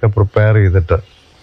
വേണ്ടിയൊക്കെ പ്രിപ്പയർ ചെയ്തിട്ട്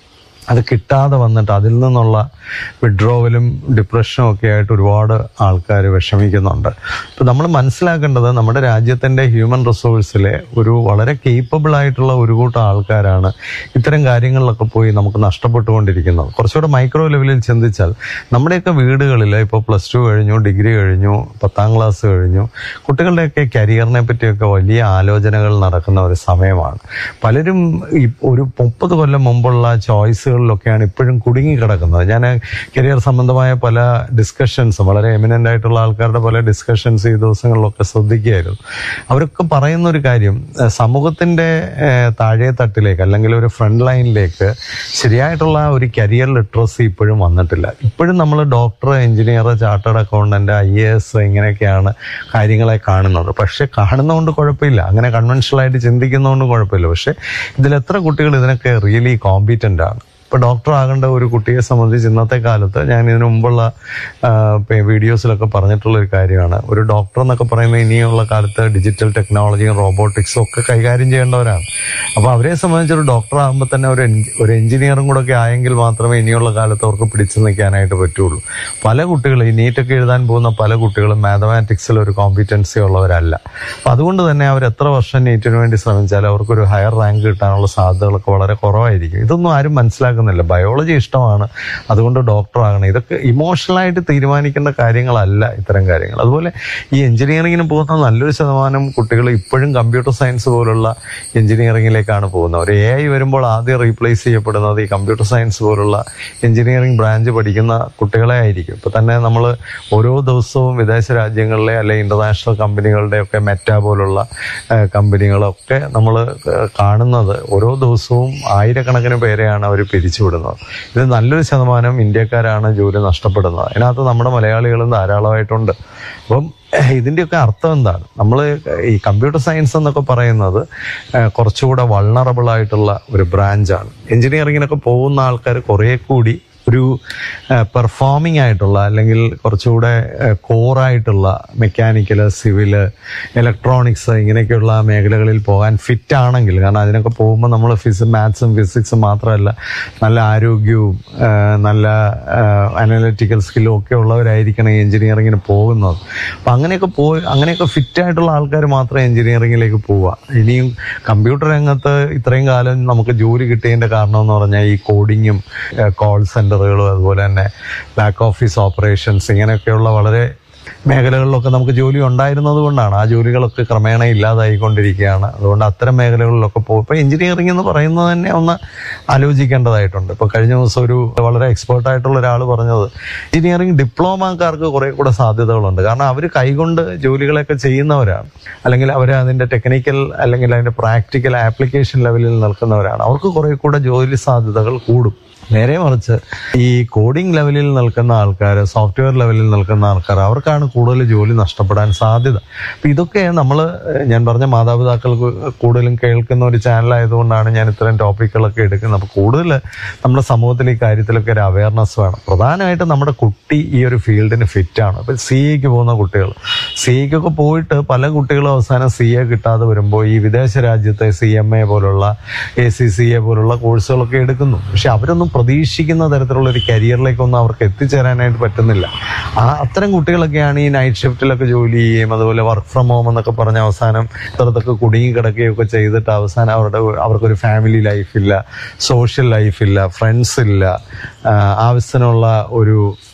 അത് കിട്ടാതെ വന്നിട്ട് അതിൽ നിന്നുള്ള വിഡ്രോവലും ഡിപ്രഷനും ഒക്കെ ആയിട്ട് ഒരുപാട് ആൾക്കാർ വിഷമിക്കുന്നുണ്ട് ഇപ്പം നമ്മൾ മനസ്സിലാക്കേണ്ടത് നമ്മുടെ രാജ്യത്തിൻ്റെ ഹ്യൂമൻ റിസോഴ്സിലെ ഒരു വളരെ കേപ്പബിൾ ആയിട്ടുള്ള ഒരു കൂട്ടം ആൾക്കാരാണ് ഇത്തരം കാര്യങ്ങളിലൊക്കെ പോയി നമുക്ക് നഷ്ടപ്പെട്ടുകൊണ്ടിരിക്കുന്നത് കുറച്ചുകൂടെ മൈക്രോ ലെവലിൽ ചിന്തിച്ചാൽ നമ്മുടെയൊക്കെ വീടുകളിൽ ഇപ്പോൾ പ്ലസ് ടു കഴിഞ്ഞു ഡിഗ്രി കഴിഞ്ഞു പത്താം ക്ലാസ് കഴിഞ്ഞു കുട്ടികളുടെയൊക്കെ കരിയറിനെ പറ്റിയൊക്കെ വലിയ ആലോചനകൾ നടക്കുന്ന ഒരു സമയമാണ് പലരും ഈ ഒരു മുപ്പത് കൊല്ലം മുമ്പുള്ള ചോയ്സുകളിലൊക്കെയാണ് ഇപ്പോഴും കുടുങ്ങി കിടക്കുന്നത് ഞാൻ കരിയർ സംബന്ധമായ പല ഡിസ്കഷൻസും വളരെ എമിനൻ്റ് ആയിട്ടുള്ള ആൾക്കാരുടെ പല ഡിസ്കഷൻസ് ഈ ദിവസങ്ങളിലൊക്കെ ശ്രദ്ധിക്കുകയായിരുന്നു അവരൊക്കെ പറയുന്ന ഒരു കാര്യം ഏഹ് സമൂഹത്തിന്റെ ഏഹ് താഴെ തട്ടിലേക്ക് അല്ലെങ്കിൽ ഒരു ഫ്രണ്ട് ലൈനിലേക്ക് ശരിയായിട്ടുള്ള ഒരു കരിയർ ലിറ്ററസി ഇപ്പോഴും വന്നിട്ടില്ല ഇപ്പോഴും നമ്മൾ doctor engineer chartered accountant I A S ഇങ്ങനെയൊക്കെയാണ് കാര്യങ്ങളെ കാണുന്നത് പക്ഷെ കാണുന്നതുകൊണ്ട് കുഴപ്പമില്ല അങ്ങനെ കൺവെൻഷണൽ ആയിട്ട് ചിന്തിക്കുന്നതുകൊണ്ട് കുഴപ്പമില്ല പക്ഷെ ഇതിൽ എത്ര കുട്ടികൾ ഇതിനൊക്കെ റിയലി കോമ്പീറ്റന്റ് ആണ് ഇപ്പൊ ഡോക്ടർ ആകേണ്ട ഒരു കുട്ടിയെ സംബന്ധിച്ച് ഇന്നത്തെ കാലത്ത് ഞാൻ ഇതിനു മുമ്പുള്ള ആ, പേ- വീഡിയോസിലൊക്കെ പറഞ്ഞിട്ടുള്ള ഒരു കാര്യമാണ് ഒരു ഡോക്ടർ എന്നൊക്കെ പറയുന്നത് ഇനിയുള്ള കാലത്ത് ഡിജിറ്റൽ ടെക്നോളജിയും റോബോട്ടിക്സും ഒക്കെ കൈകാര്യം ചെയ്യേണ്ടവരാണ് അപ്പൊ അവരെ സംബന്ധിച്ച് ഒരു ഡോക്ടർ ആകുമ്പോൾ തന്നെ ഒരു എൻ- ഒരു എഞ്ചിനീയറും കൂടെ ഒക്കെ ആയെങ്കിൽ മാത്രമേ ഇനിയുള്ള കാലത്ത് അവർക്ക് പിടിച്ചു നിൽക്കാനായിട്ട് പറ്റുള്ളൂ പല കുട്ടികളും ഈ നീറ്റൊക്കെ എഴുതാൻ പോകുന്ന പല കുട്ടികളും മാത്തമാറ്റിക്സിൽ ഒരു കോമ്പിറ്റൻസി ഉള്ളവരല്ല അപ്പൊ അതുകൊണ്ട് തന്നെ അവർ എത്ര വർഷം നീറ്റിന് വേണ്ടി ശ്രമിച്ചാലും അവർക്കൊരു ഹയർ റാങ്ക് കിട്ടാനുള്ള സാധ്യതകളൊക്കെ വളരെ കുറവായിരിക്കും ഇതൊന്നും ആരും മനസ്സിലാക്കുന്നില്ല ബയോളജി ഇഷ്ടമാണ് അതുകൊണ്ട് ഡോക്ടർ ആകണം ഇതൊക്കെ ഇമോഷണലായിട്ട് തീരുമാനിക്കേണ്ട കാര്യങ്ങളല്ല ഇത്തരം കാര്യങ്ങൾ അതുപോലെ ഈ എഞ്ചിനീയറിങ്ങിന് പോകുന്ന നല്ലൊരു ശതമാനം കുട്ടികൾ ഇപ്പോഴും കമ്പ്യൂട്ടർ സയൻസ് പോലുള്ള എഞ്ചിനീയറിങ്ങിലേക്കാണ് പോകുന്നത് ഒരു എ ഐ വരുമ്പോൾ ആദ്യം റീപ്ലേസ് ചെയ്യപ്പെടുന്നത് ഈ കമ്പ്യൂട്ടർ സയൻസ് പോലുള്ള എഞ്ചിനീയറിംഗ് ബ്രാഞ്ച് പഠിക്കുന്ന കുട്ടികളെ ആയിരിക്കും ഇപ്പൊ തന്നെ നമ്മൾ ഓരോ ദിവസവും വിദേശ രാജ്യങ്ങളിലെ അല്ലെ ഇന്റർനാഷണൽ കമ്പനികളുടെ ഒക്കെ മെറ്റ പോലുള്ള ഏഹ്, കമ്പനികളൊക്കെ നമ്മൾ കാണുന്നത് ഓരോ ദിവസവും ആയിരക്കണക്കിന് പേരെയാണ് അവർ പിരിച്ചുവിടുന്നത് ഇത് നല്ലൊരു ശതമാനം ഇന്ത്യക്കാരാണ് ജോലി നഷ്ടപ്പെടുന്നത് അതിനകത്ത് നമ്മുടെ മലയാളികളും ധാരാളമായിട്ടുണ്ട് അപ്പം ഏഹ്, ഇതിന്റെയൊക്കെ അർത്ഥം എന്താണ് നമ്മൾ ഈ കമ്പ്യൂട്ടർ സയൻസ് എന്നൊക്കെ പറയുന്നത് ഏഹ്, കുറച്ചുകൂടെ വൾണറബിൾ ആയിട്ടുള്ള ഒരു ബ്രാഞ്ചാണ് എഞ്ചിനീയറിങ്ങിനൊക്കെ പോകുന്ന ആൾക്കാർ കുറെ കൂടി ഒരു പെർഫോമിംഗ് ആയിട്ടുള്ള അല്ലെങ്കിൽ കുറച്ചുകൂടെ കോറായിട്ടുള്ള മെക്കാനിക്കൽ സിവില് ഇലക്ട്രോണിക്സ് ഇങ്ങനെയൊക്കെയുള്ള മേഖലകളിൽ പോകാൻ ഫിറ്റ് ആണെങ്കിൽ കാരണം അതിനൊക്കെ പോകുമ്പോൾ നമ്മൾ ഫിസ് മാത്സും ഫിസിക്സും മാത്രമല്ല നല്ല ആരോഗ്യവും ആ, നല്ല അനലിറ്റിക്കൽ സ്കില്ലും ഒക്കെ ഉള്ളവരായിരിക്കണം ഈ എഞ്ചിനീയറിങ്ങിന് പോകുന്നത് അപ്പം അങ്ങനെയൊക്കെ പോയി അങ്ങനെയൊക്കെ ഫിറ്റ് ആയിട്ടുള്ള ആൾക്കാർ മാത്രമേ എഞ്ചിനീയറിങ്ങിലേക്ക് പോവുക ഇനിയും കമ്പ്യൂട്ടർ രംഗത്ത് ഇത്രയും കാലം നമുക്ക് ജോലി കിട്ടിയതിന്റെ കാരണം എന്ന് പറഞ്ഞാൽ ഈ കോഡിങ്ങും കോൾ സെന്ററുകളും അതുപോലെ തന്നെ ബാക്ക് ഓഫീസ് ഓപ്പറേഷൻസ് ഇങ്ങനെയൊക്കെയുള്ള വളരെ മേഖലകളിലൊക്കെ നമുക്ക് ജോലി ഉണ്ടായിരുന്നത് കൊണ്ടാണ് ആ ജോലികളൊക്കെ ക്രമേണ ഇല്ലാതായിക്കൊണ്ടിരിക്കുകയാണ് അതുകൊണ്ട് അത്തരം മേഖലകളിലൊക്കെ പോകും ഇപ്പൊ എഞ്ചിനീയറിംഗ് എന്ന് പറയുന്നത് തന്നെ ഒന്ന് ആലോചിക്കേണ്ടതായിട്ടുണ്ട് ഇപ്പൊ കഴിഞ്ഞ ദിവസം ഒരു വളരെ എക്സ്പേർട്ട് ആയിട്ടുള്ള ഒരാൾ പറഞ്ഞത് എഞ്ചിനീയറിംഗ് ഡിപ്ലോമക്കാർക്ക് കുറെ കൂടെ സാധ്യതകളുണ്ട് കാരണം അവർ കൈകൊണ്ട് ജോലികളൊക്കെ ചെയ്യുന്നവരാണ് അല്ലെങ്കിൽ അവർ അതിന്റെ ടെക്നിക്കൽ അല്ലെങ്കിൽ അതിന്റെ പ്രാക്ടിക്കൽ ആപ്ലിക്കേഷൻ ലെവലിൽ നിൽക്കുന്നവരാണ് അവർക്ക് കുറെ കൂടെ ജോലി സാധ്യതകൾ കൂടും നേരെ മറിച്ച് ഈ കോഡിംഗ് ലെവലിൽ നിൽക്കുന്ന ആൾക്കാർ സോഫ്റ്റ്വെയർ ലെവലിൽ നിൽക്കുന്ന ആൾക്കാർ അവർക്കാണ് കൂടുതൽ ജോലി നഷ്ടപ്പെടാൻ സാധ്യത അപ്പൊ ഇതൊക്കെ നമ്മൾ ഞാൻ പറഞ്ഞ മാതാപിതാക്കൾക്ക് കൂടുതലും കേൾക്കുന്ന ഒരു ചാനൽ ആയതുകൊണ്ടാണ് ഞാൻ ഇത്തരം ടോപ്പിക്കുകളൊക്കെ എടുക്കുന്നത് അപ്പൊ കൂടുതൽ നമ്മുടെ സമൂഹത്തിൽ ഈ കാര്യത്തിലൊക്കെ ഒരു അവയർനെസ് വേണം പ്രധാനമായിട്ടും നമ്മുടെ കുട്ടി ഈ ഒരു ഫീൽഡിന് ഫിറ്റ് ആണ് അപ്പൊ സി എക്ക് പോകുന്ന കുട്ടികൾ സി എക്കൊക്കെ പോയിട്ട് പല കുട്ടികളും അവസാനം സി എ കിട്ടാതെ വരുമ്പോൾ ഈ വിദേശ രാജ്യത്തെ സി എം എ പോലുള്ള എ സി സി എ പോലുള്ള കോഴ്സുകളൊക്കെ എടുക്കുന്നു പക്ഷെ അവരൊന്നും പ്രതീക്ഷിക്കുന്ന തരത്തിലുള്ള ഒരു കരിയറിലേക്കൊന്നും അവർക്ക് എത്തിച്ചേരാനായിട്ട് പറ്റുന്നില്ല ആ അത്തരം കുട്ടികളൊക്കെയാണ് ഈ നൈറ്റ് ഷിഫ്റ്റിലൊക്കെ ജോലി ചെയ്യുകയും അതുപോലെ വർക്ക് ഫ്രം ഹോം എന്നൊക്കെ പറഞ്ഞ അവസാനം ഇത്തരത്തൊക്കെ കുടുങ്ങി കിടക്കുകയൊക്കെ ചെയ്തിട്ട് അവസാനം അവരുടെ അവർക്കൊരു ഫാമിലി ലൈഫില്ല സോഷ്യൽ ലൈഫില്ല ഫ്രണ്ട്സ് ഇല്ല ആ, ആവശ്യത്തിനുള്ള ഒരു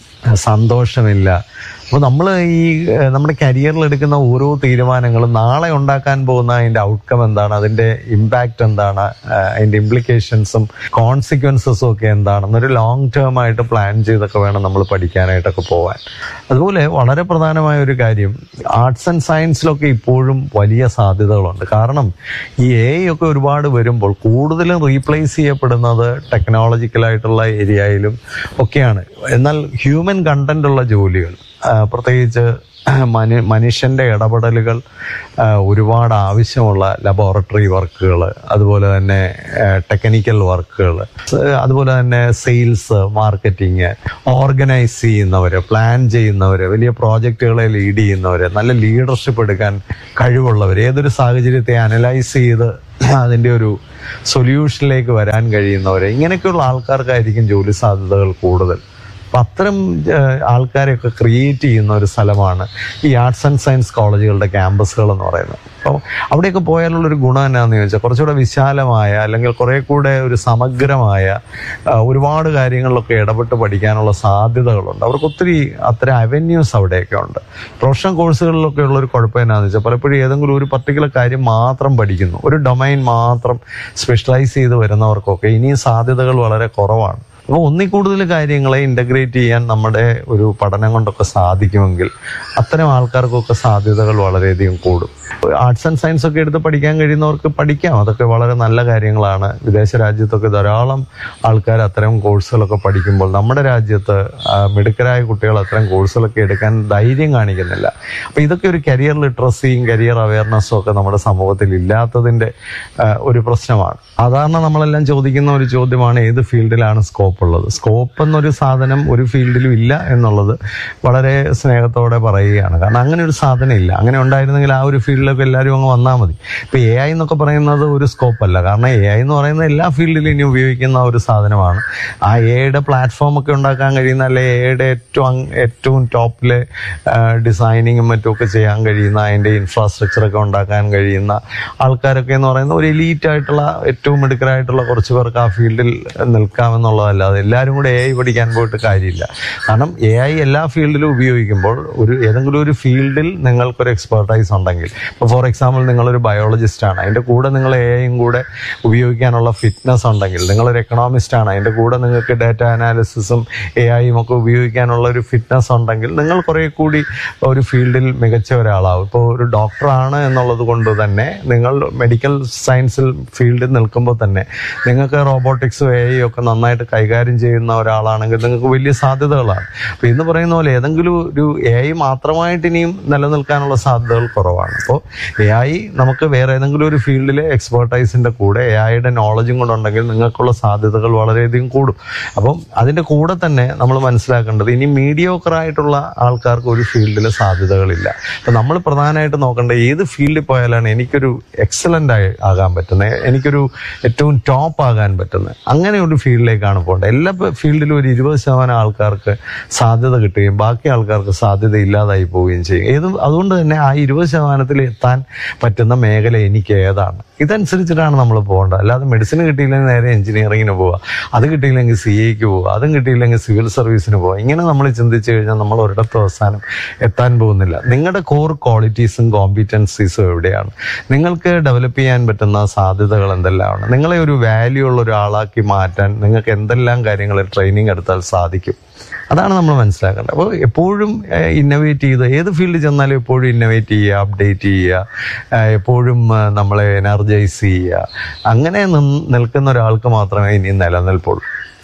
സന്തോഷമില്ല അപ്പോൾ നമ്മൾ ഈ ഏഹ്, നമ്മുടെ കരിയറിൽ എടുക്കുന്ന ഓരോ തീരുമാനങ്ങളും നാളെ ഉണ്ടാക്കാൻ പോകുന്ന അതിന്റെ ഔട്ട്കം എന്താണ് അതിന്റെ ഇമ്പാക്റ്റ് എന്താണ് ആഹ്, അതിന്റെ ഇംപ്ലിക്കേഷൻസും കോൺസിക്വൻസസും ഒക്കെ എന്താണെന്നൊരു ലോങ് ടേം ആയിട്ട് പ്ലാൻ ചെയ്തൊക്കെ വേണം നമ്മൾ പഠിക്കാനായിട്ടൊക്കെ പോവാൻ അതുപോലെ വളരെ പ്രധാനമായ ഒരു കാര്യം ആർട്സ് ആൻഡ് സയൻസിലൊക്കെ ഇപ്പോഴും വലിയ സാധ്യതകളുണ്ട് കാരണം ഈ എ ഒക്കെ ഒരുപാട് വരുമ്പോൾ കൂടുതലും റീപ്ലേസ് ചെയ്യപ്പെടുന്നത് ടെക്നോളജിക്കലായിട്ടുള്ള ഏരിയയിലും ഒക്കെയാണ് എന്നാൽ ഹ്യൂമൻ കണ്ടന്റ് ഉള്ള ജോലികൾ ആ, പ്രത്യേകിച്ച് മനു മനുഷ്യന്റെ ഇടപെടലുകൾ ആ, ഒരുപാട് ആവശ്യമുള്ള ലബോറട്ടറി വർക്കുകൾ അതുപോലെ തന്നെ ടെക്നിക്കൽ വർക്കുകൾ അതുപോലെ തന്നെ സെയിൽസ് മാർക്കറ്റിംഗ് ഓർഗനൈസ് ചെയ്യുന്നവര് പ്ലാൻ ചെയ്യുന്നവര് വലിയ പ്രോജക്റ്റുകളെ ലീഡ് ചെയ്യുന്നവര് നല്ല ലീഡർഷിപ്പ് എടുക്കാൻ കഴിവുള്ളവർ ഏതൊരു സാഹചര്യത്തെ അനലൈസ് ചെയ്ത് അതിൻ്റെ ഒരു സൊല്യൂഷനിലേക്ക് വരാൻ കഴിയുന്നവരെ ഇങ്ങനെയൊക്കെയുള്ള ആൾക്കാർക്കായിരിക്കും ജോലി സാധ്യതകൾ കൂടുതൽ അപ്പം അത്തരം ഏഹ്, ആൾക്കാരെയൊക്കെ ക്രിയേറ്റ് ചെയ്യുന്ന ഒരു സ്ഥലമാണ് ഈ ആർട്സ് ആൻഡ് സയൻസ് കോളേജുകളുടെ ക്യാമ്പസുകൾ എന്ന് പറയുന്നത് അപ്പോൾ അവിടെയൊക്കെ പോയാലുള്ളൊരു ഗുണം എന്നാന്ന് ചോദിച്ചാൽ കുറച്ചുകൂടെ വിശാലമായ അല്ലെങ്കിൽ കുറേ കൂടെ ഒരു സമഗ്രമായ ആ, ഒരുപാട് കാര്യങ്ങളിലൊക്കെ ഇടപെട്ട് പഠിക്കാനുള്ള സാധ്യതകളുണ്ട് അവർക്ക് ഒത്തിരി അത്തരം അവന്യൂസ് അവിടെയൊക്കെ ഉണ്ട് പ്രൊഫഷണൽ കോഴ്സുകളിലൊക്കെ ഉള്ള ഒരു കുഴപ്പം എന്നാന്ന് വെച്ചാൽ പലപ്പോഴും ഏതെങ്കിലും ഒരു പർട്ടിക്കുലർ കാര്യം മാത്രം പഠിക്കുന്നു ഒരു ഡൊമൈൻ മാത്രം സ്പെഷ്യലൈസ് ചെയ്ത് വരുന്നവർക്കൊക്കെ ഇനിയും സാധ്യതകൾ വളരെ കുറവാണ് അപ്പോൾ ഒന്നിൽ കൂടുതൽ കാര്യങ്ങളെ ഇൻ്റഗ്രേറ്റ് ചെയ്യാൻ നമ്മുടെ ഒരു പഠനം കൊണ്ടൊക്കെ സാധിക്കുമെങ്കിൽ അത്തരം ആൾക്കാർക്കൊക്കെ സാധ്യതകൾ വളരെയധികം കൂടും ആർട്സ് ആൻഡ് സയൻസ് ഒക്കെ എടുത്ത് പഠിക്കാൻ കഴിയുന്നവർക്ക് പഠിക്കാം അതൊക്കെ വളരെ നല്ല കാര്യങ്ങളാണ് വിദേശ രാജ്യത്തൊക്കെ ധാരാളം ആൾക്കാർ അത്തരം കോഴ്സുകളൊക്കെ പഠിക്കുമ്പോൾ നമ്മുടെ രാജ്യത്ത് ആ, മിടുക്കരായ കുട്ടികൾ അത്തരം കോഴ്സുകളൊക്കെ എടുക്കാൻ ധൈര്യം കാണിക്കുന്നില്ല അപ്പോൾ ഇതൊക്കെ ഒരു കരിയർ ലിറ്ററസിയും കരിയർ അവയർനെസ്സും ഒക്കെ നമ്മുടെ സമൂഹത്തിൽ ഇല്ലാത്തതിൻ്റെ ആ, ഒരു പ്രശ്നമാണ് സാധാരണ നമ്മളെല്ലാം ചോദിക്കുന്ന ഒരു ചോദ്യമാണ് ഏത് ഫീൽഡിലാണ് സ്കോപ്പ് ഉള്ളത് സ്കോപ്പ് എന്നൊരു സാധനം ഒരു ഫീൽഡിലും ഇല്ല എന്നുള്ളത് വളരെ സ്നേഹത്തോടെ പറയുകയാണ് കാരണം അങ്ങനെ ഒരു സാധനം ഇല്ല അങ്ങനെ ഉണ്ടായിരുന്നെങ്കിൽ ആ ഒരു ഫീൽഡിലൊക്കെ എല്ലാവരും അങ്ങ് വന്നാൽ മതി ഇപ്പൊ എ ഐ എന്നൊക്കെ പറയുന്നത് ഒരു സ്കോപ്പ് അല്ല കാരണം എ ഐ എന്ന് പറയുന്നത് എല്ലാ ഫീൽഡിലും ഇനി ഉപയോഗിക്കുന്ന ഒരു സാധനമാണ് ആ എയുടെ പ്ലാറ്റ്ഫോം ഒക്കെ ഉണ്ടാക്കാൻ കഴിയുന്ന അല്ലെ എയുടെ ഏറ്റവും അങ്- ഏറ്റവും ടോപ്പിലെ ഡിസൈനിങ്ങും മറ്റുമൊക്കെ ചെയ്യാൻ കഴിയുന്ന അതിന്റെ ഇൻഫ്രാസ്ട്രക്ചർ ഒക്കെ ഉണ്ടാക്കാൻ കഴിയുന്ന ആൾക്കാരൊക്കെ എന്ന് പറയുന്ന ഒരു എലീറ്റ് ആയിട്ടുള്ള ഏറ്റവും മിടുക്കരായിട്ടുള്ള കുറച്ച് പേർക്ക് ആ ഫീൽഡിൽ നിൽക്കാമെന്നുള്ളതല്ലാതെ എല്ലാവരും കൂടെ എ ഐ പഠിക്കാൻ പോയിട്ട് കാര്യമില്ല കാരണം എ ഐ എല്ലാ ഫീൽഡിലും ഉപയോഗിക്കുമ്പോൾ ഒരു ഏതെങ്കിലും ഒരു ഫീൽഡിൽ നിങ്ങൾക്കൊരു എക്സ്പെർട്ടൈസ് ഉണ്ടെങ്കിൽ ഇപ്പോൾ ഫോർ എക്സാമ്പിൾ നിങ്ങളൊരു ബയോളജിസ്റ്റ് ആണ് അതിൻ്റെ കൂടെ നിങ്ങൾ എ ഐയും കൂടെ ഉപയോഗിക്കാനുള്ള ഫിറ്റ്നസ് ഉണ്ടെങ്കിൽ നിങ്ങളൊരു എക്കണോമിസ്റ്റ് ആണ് അതിൻ്റെ കൂടെ നിങ്ങൾക്ക് ഡാറ്റ അനാലിസിസും എ ഐയും ഒക്കെ ഉപയോഗിക്കാനുള്ള ഒരു ഫിറ്റ്നസ് ഉണ്ടെങ്കിൽ നിങ്ങൾ കുറെ കൂടി ഒരു ഫീൽഡിൽ മികച്ച ഒരാളാവും ഇപ്പോൾ ഒരു ഡോക്ടറാണ് എന്നുള്ളത് കൊണ്ട് തന്നെ നിങ്ങൾ മെഡിക്കൽ സയൻസിൽ ഫീൽഡിൽ നിൽക്കുമ്പോൾ തന്നെ നിങ്ങൾക്ക് റോബോട്ടിക്സും എ ഐ ഒക്കെ നന്നായിട്ട് കൈകാര്യം ചെയ്യുന്ന ഒരാളാണെങ്കിൽ നിങ്ങൾക്ക് വലിയ സാധ്യതകളാണ് അപ്പോൾ ഇന്ന് പറയുന്ന പോലെ ഏതെങ്കിലും ഒരു എ ഐ മാത്രമായിട്ട് ഇനിയും നിലനിൽക്കാനുള്ള സാധ്യതകൾ കുറവാണ് അപ്പോൾ എ ഐ നമുക്ക് വേറെ ഏതെങ്കിലും ഒരു ഫീൽഡിലെ എക്സ്പേർട്ടൈസിന്റെ കൂടെ എ ഐയുടെ നോളജും കൂടെ ഉണ്ടെങ്കിൽ നിങ്ങൾക്കുള്ള സാധ്യതകൾ വളരെയധികം കൂടും അപ്പം അതിന്റെ കൂടെ തന്നെ നമ്മൾ മനസ്സിലാക്കേണ്ടത് ഇനി മീഡിയോക്കർ ആയിട്ടുള്ള ആൾക്കാർക്ക് ഒരു ഫീൽഡിൽ സാധ്യതകളില്ല അപ്പൊ നമ്മൾ പ്രധാനമായിട്ട് നോക്കേണ്ട ഏത് ഫീൽഡിൽ പോയാലാണ് എനിക്കൊരു എക്സലന്റ് ആയി ആകാൻ പറ്റുന്നത് എനിക്കൊരു ഏറ്റവും ടോപ്പ് ആകാൻ പറ്റുന്നത് അങ്ങനെ ഒരു ഫീൽഡിലേക്കാണ് പോകേണ്ടത് എല്ലാ ഫീൽഡിലും ഒരു ഇരുപത് ശതമാനം ആൾക്കാർക്ക് സാധ്യത കിട്ടുകയും ബാക്കി ആൾക്കാർക്ക് സാധ്യത ഇല്ലാതായി പോവുകയും ചെയ്യും ഏത് അതുകൊണ്ട് തന്നെ ആ ഇരുപത് ശതമാനത്തിൽ എത്താൻ പറ്റുന്ന മേഖല എനിക്ക് ഏതാണ് ഇതനുസരിച്ചിട്ടാണ് നമ്മൾ പോകേണ്ടത് അല്ലാതെ മെഡിസിൻ കിട്ടിയില്ലെങ്കിൽ നേരെ എഞ്ചിനീയറിങ്ങിന് പോവുക അത് കിട്ടിയില്ലെങ്കിൽ സി എക്ക് പോവുക അതും കിട്ടിയില്ലെങ്കിൽ സിവിൽ സർവീസിന് പോവുക ഇങ്ങനെ നമ്മൾ ചിന്തിച്ചു കഴിഞ്ഞാൽ നമ്മൾ ഒരിടത്തും അവസാനം എത്താൻ പോകുന്നില്ല നിങ്ങളുടെ കോർ ക്വാളിറ്റീസും കോമ്പിറ്റൻസീസും എവിടെയാണ് നിങ്ങൾക്ക് ഡെവലപ്പ് ചെയ്യാൻ പറ്റുന്ന സാധ്യതകൾ എന്തെല്ലാമാണ് നിങ്ങളെ ഒരു വാല്യൂ ഉള്ള ഒരാളാക്കി മാറ്റാൻ നിങ്ങൾക്ക് എന്തെല്ലാം കാര്യങ്ങൾ ട്രെയിനിങ് എടുത്താൽ സാധിക്കും അതാണ് നമ്മൾ മനസ്സിലാക്കേണ്ടത് അപ്പോൾ എപ്പോഴും ഇന്നോവേറ്റ് ചെയ്ത് ഏത് ഫീൽഡിൽ ചെന്നാലും എപ്പോഴും ഇന്നോവേറ്റ് ചെയ്യുക അപ്ഡേറ്റ് ചെയ്യുക ഏഹ് എപ്പോഴും ഏഹ് നമ്മളെ എനർജൈസ് ചെയ്യുക അങ്ങനെ നിൻ- നിൽക്കുന്ന ഒരാൾക്ക് മാത്രമേ ഇനി നിലനിൽപ്പുള്ളൂ